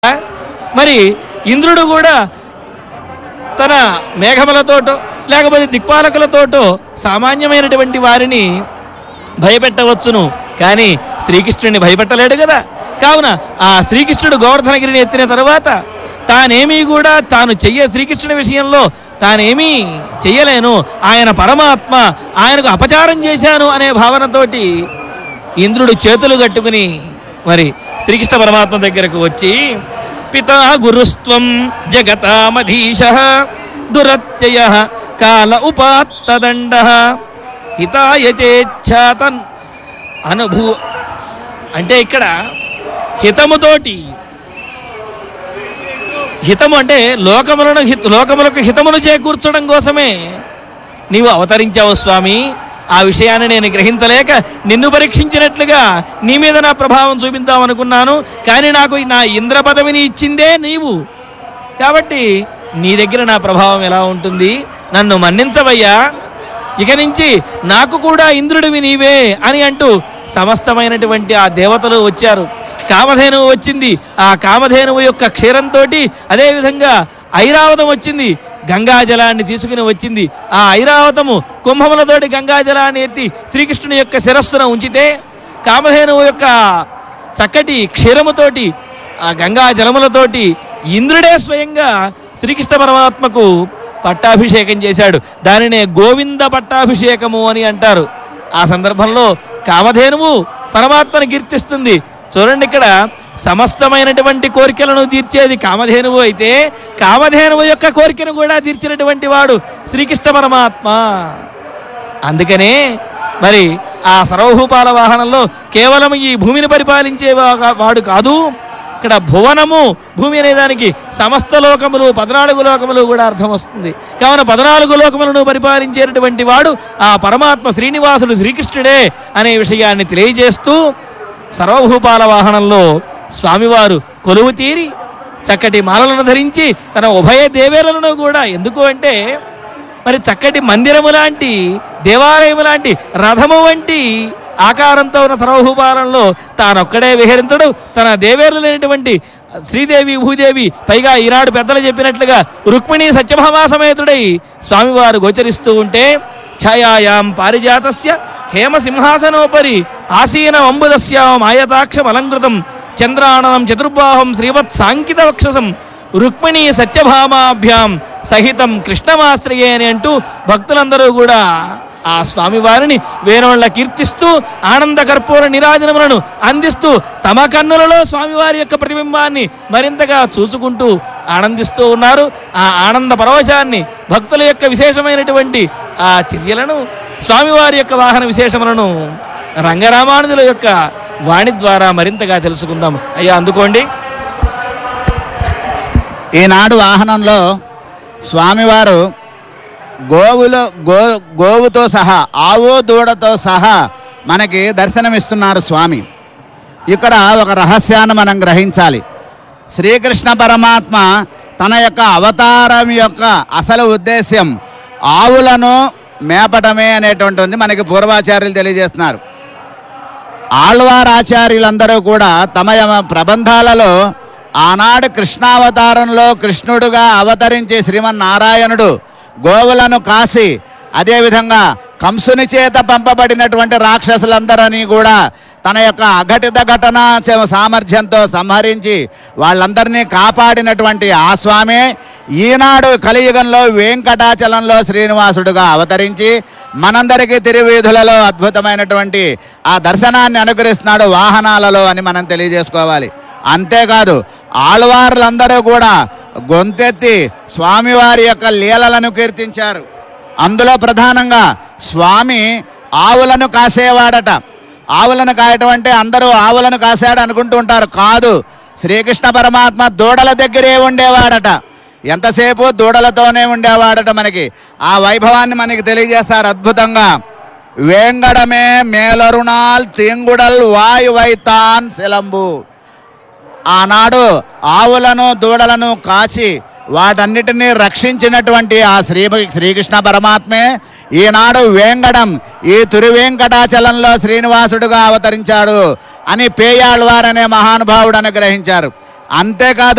మరి ఇంద్రుడు కూడా తన మేఘములతోటో లేకపోతే దిక్పాలకులతోటో సామాన్యమైనటువంటి వారిని భయపెట్టవచ్చును కానీ శ్రీకృష్ణుడిని భయపెట్టలేడు కదా కావున ఆ శ్రీకృష్ణుడు గోవర్ధనగిరిని ఎత్తిన తర్వాత తానేమీ కూడా తాను చెయ్య శ్రీకృష్ణుడి విషయంలో తానేమీ చెయ్యలేను ఆయన పరమాత్మ ఆయనకు అపచారం చేశాను అనే భావనతోటి ఇంద్రుడు చేతులు కట్టుకుని మరి శ్రీకృష్ణ పరమాత్మ దగ్గరకు వచ్చి పితా గురుస్త్వం జగతామధీశ దురత్యయ కాల ఉపాత్తదండ హితాయ చేచ్ఛాతన్ అనుభూ అంటే ఇక్కడ హితముతోటి హితము అంటే లోకములను హిత లోకములకు హితమును చేకూర్చడం కోసమే నీవు అవతరించావు స్వామి ఆ విషయాన్ని నేను గ్రహించలేక నిన్ను పరీక్షించినట్లుగా నీ మీద నా ప్రభావం చూపిద్దాం అనుకున్నాను కానీ నాకు నా ఇంద్ర పదవిని ఇచ్చిందే నీవు కాబట్టి నీ దగ్గర నా ప్రభావం ఎలా ఉంటుంది నన్ను మన్నించవయ్యా ఇక నుంచి నాకు కూడా ఇంద్రుడివి నీవే అని అంటూ సమస్తమైనటువంటి ఆ దేవతలు వచ్చారు కామధేనువు వచ్చింది ఆ కామధేనువు యొక్క క్షీరంతో అదేవిధంగా ఐరావతం వచ్చింది గంగాజలాన్ని తీసుకుని వచ్చింది ఆ ఐరావతము కుంభములతోటి గంగాజలాన్ని ఎత్తి శ్రీకృష్ణుని యొక్క శిరస్సున ఉంచితే కామధేనువు యొక్క చక్కటి క్షీరముతోటి ఆ గంగా జలములతోటి ఇంద్రుడే స్వయంగా శ్రీకృష్ణ పరమాత్మకు పట్టాభిషేకం చేశాడు దానినే గోవింద పట్టాభిషేకము అని అంటారు ఆ సందర్భంలో కామధేనువు పరమాత్మను కీర్తిస్తుంది చూడండి ఇక్కడ సమస్తమైనటువంటి కోరికలను తీర్చేది కామధేనువు అయితే కామధేనువు యొక్క కోరికను కూడా తీర్చినటువంటి వాడు శ్రీకృష్ణ పరమాత్మ అందుకనే మరి ఆ సర్వభూపాల వాహనంలో కేవలం ఈ భూమిని పరిపాలించే వా- వాడు కాదు ఇక్కడ భువనము భూమి అనే దానికి సమస్త లోకములు పద్నాలుగు లోకములు కూడా అర్థం వస్తుంది కావున పద్నాలుగు లోకములను పరిపాలించేటటువంటి వాడు ఆ పరమాత్మ శ్రీనివాసుడు శ్రీకృష్ణుడే అనే విషయాన్ని తెలియజేస్తూ సర్వభూపాల వాహనంలో స్వామివారు కొలువు తీరి చక్కటి మాలలను ధరించి తన ఉభయ దేవేలను కూడా ఎందుకు అంటే మరి చక్కటి మందిరము లాంటి దేవాలయము లాంటి రథము వంటి ఆకారంతో ఉన్న సర్వభూపాలంలో తానొక్కడే విహరించడు తన దేవేరులు లేనటువంటి శ్రీదేవి భూదేవి పైగా ఈనాడు పెద్దలు చెప్పినట్లుగా రుక్మిణి సత్యభామా సమేతుడై స్వామివారు గోచరిస్తూ ఉంటే ఛాయాయాం పారిజాతస్య హేమ సింహాసనోపరి ఆసీన అంబుదస్యాం ఆయతాక్షం అలంకృతం చంద్రాణనం చతుర్బాహం శ్రీవత్ సాంకిత వక్షసం రుక్మిణి సత్యభామాభ్యాం సహితం కృష్ణమాశ్రయే అని అంటూ భక్తులందరూ కూడా ఆ స్వామివారిని వేణోళ్ళ కీర్తిస్తూ ఆనంద కర్పూర నిరాజనములను అందిస్తూ తమ కన్నులలో స్వామివారి యొక్క ప్రతిబింబాన్ని మరింతగా చూసుకుంటూ ఆనందిస్తూ ఉన్నారు ఆ ఆనంద పరవశాన్ని భక్తుల యొక్క విశేషమైనటువంటి ఆ చర్యలను స్వామివారి యొక్క వాహన విశేషములను రంగరామానుజుల యొక్క వాణి ద్వారా మరింతగా తెలుసుకుందాం అయ్యా అందుకోండి ఈనాడు వాహనంలో స్వామివారు గోవులో గో గోవుతో సహా ఆవు దూడతో సహా మనకి దర్శనమిస్తున్నారు స్వామి ఇక్కడ ఒక రహస్యాన్ని మనం గ్రహించాలి శ్రీకృష్ణ పరమాత్మ తన యొక్క అవతారం యొక్క అసలు ఉద్దేశ్యం ఆవులను మేపటమే అనేటువంటిది మనకి పూర్వాచార్యులు తెలియజేస్తున్నారు ఆళ్వార్ ఆచార్యులందరూ కూడా తమ యమ ప్రబంధాలలో ఆనాడు కృష్ణావతారంలో కృష్ణుడుగా అవతరించి శ్రీమన్నారాయణుడు గోవులను కాసి అదేవిధంగా కంసుని చేత పంపబడినటువంటి రాక్షసులందరని కూడా తన యొక్క అఘటిత ఘటన చ- సామర్థ్యంతో సంహరించి వాళ్ళందరినీ కాపాడినటువంటి ఆ స్వామి ఈనాడు కలియుగంలో వెంకటాచలంలో శ్రీనివాసుడుగా అవతరించి మనందరికీ తిరువీధులలో అద్భుతమైనటువంటి ఆ దర్శనాన్ని అనుగ్రహిస్తున్నాడు వాహనాలలో అని మనం తెలియజేసుకోవాలి అంతేకాదు ఆళ్వార్లందరూ కూడా గొంతెత్తి స్వామివారి యొక్క లీలలను కీర్తించారు అందులో ప్రధానంగా స్వామి ఆవులను కాసేవాడట ఆవులను కాయటం అంటే అందరూ ఆవులను కాసాడు అనుకుంటూ ఉంటారు కాదు శ్రీకృష్ణ పరమాత్మ దూడల దగ్గరే ఉండేవాడట ఎంతసేపు దూడలతోనే ఉండేవాడట మనకి ఆ వైభవాన్ని మనకి తెలియజేస్తారు అద్భుతంగా వేంగడమే మేలరుణాల్ తింగుడల్ వాయు వైతాన్ శిలంబు ఆనాడు ఆవులను దూడలను కాచి వాటన్నిటినీ రక్షించినటువంటి ఆ శ్రీ శ్రీకృష్ణ పరమాత్మే ఈనాడు వేంగడం ఈ తిరువేంకటాచలంలో శ్రీనివాసుడుగా అవతరించాడు అని పేయాళ్వారనే మహానుభావుడు అనుగ్రహించారు అంతేకాదు